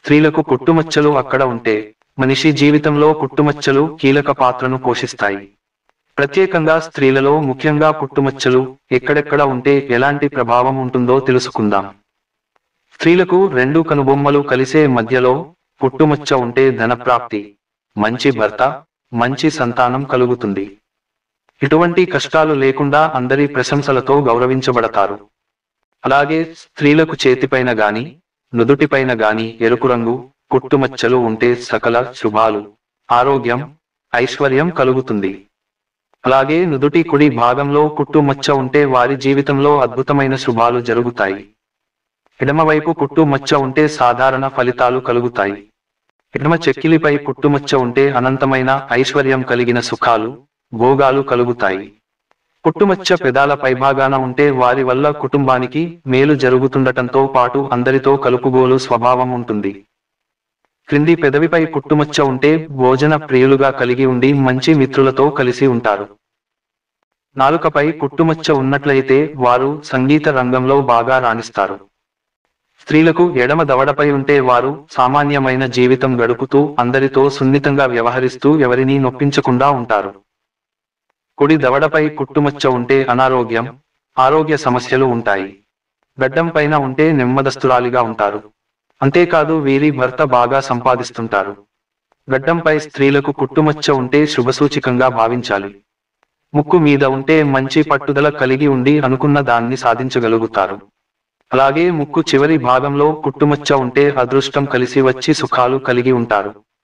స్త్రీలకు పుట్టుమచ్చలు అక్కడ ఉంటే మనిషి జీవితంలో పుట్టుమచ్చలు కీలక పాత్రను పోషిస్తాయి ప్రత్యేకంగా స్త్రీలలో ముఖ్యంగా పుట్టుమచ్చలు ఎక్కడెక్కడ ఉంటే ఎలాంటి ప్రభావం ఉంటుందో తెలుసుకుందాం స్త్రీలకు రెండు కనుబొమ్మలు కలిసే మధ్యలో పుట్టుమచ్చ ఉంటే ధనప్రాప్తి మంచి భర్త మంచి సంతానం కలుగుతుంది ఎటువంటి కష్టాలు లేకుండా అందరి ప్రశంసలతో గౌరవించబడతారు అలాగే స్త్రీలకు చేతిపైన గాని నుదుటిపైన గాని ఎరుపు రంగు పుట్టుమచ్చలు ఉంటే సకల శుభాలు ఆరోగ్యం ఐశ్వర్యం కలుగుతుంది అలాగే నుదుటి కుడి భాగంలో పుట్టుమచ్చ ఉంటే వారి జీవితంలో అద్భుతమైన శుభాలు జరుగుతాయి ఎడమవైపు పుట్టుమచ్చ ఉంటే సాధారణ ఫలితాలు కలుగుతాయి ఎడమ చెక్కిలిపై పుట్టుమచ్చ ఉంటే అనంతమైన ఐశ్వర్యం కలిగిన సుఖాలు భోగాలు కలుగుతాయి పుట్టుమచ్చ పెదాల పైభాగాన ఉంటే వారి వల్ల కుటుంబానికి మేలు జరుగుతుండటంతో పాటు అందరితో కలుపుగోలు స్వభావం ఉంటుంది క్రింది పెదవిపై పుట్టుమచ్చ ఉంటే భోజన ప్రియులుగా కలిగి ఉండి మంచి మిత్రులతో కలిసి ఉంటారు నాలుకపై పుట్టుమచ్చ ఉన్నట్లయితే వారు సంగీత రంగంలో బాగా రాణిస్తారు స్త్రీలకు ఎడమ దవడపై ఉంటే వారు సామాన్యమైన జీవితం గడుపుతూ అందరితో సున్నితంగా వ్యవహరిస్తూ ఎవరినీ నొప్పించకుండా ఉంటారు కుడి దవడపై పుట్టుమచ్చ ఉంటే అనారోగ్యం ఆరోగ్య సమస్యలు ఉంటాయి గడ్డం పైన ఉంటే నెమ్మదస్తురాలిగా ఉంటారు అంతేకాదు వీరి భర్త బాగా సంపాదిస్తుంటారు గడ్డంపై స్త్రీలకు పుట్టుమచ్చ ఉంటే శుభసూచికంగా భావించాలి ముక్కు మీద ఉంటే మంచి పట్టుదల కలిగి ఉండి అనుకున్న దాన్ని సాధించగలుగుతారు అలాగే ముక్కు చివరి భాగంలో పుట్టుమచ్చ ఉంటే అదృష్టం కలిసి వచ్చి సుఖాలు కలిగి ఉంటారు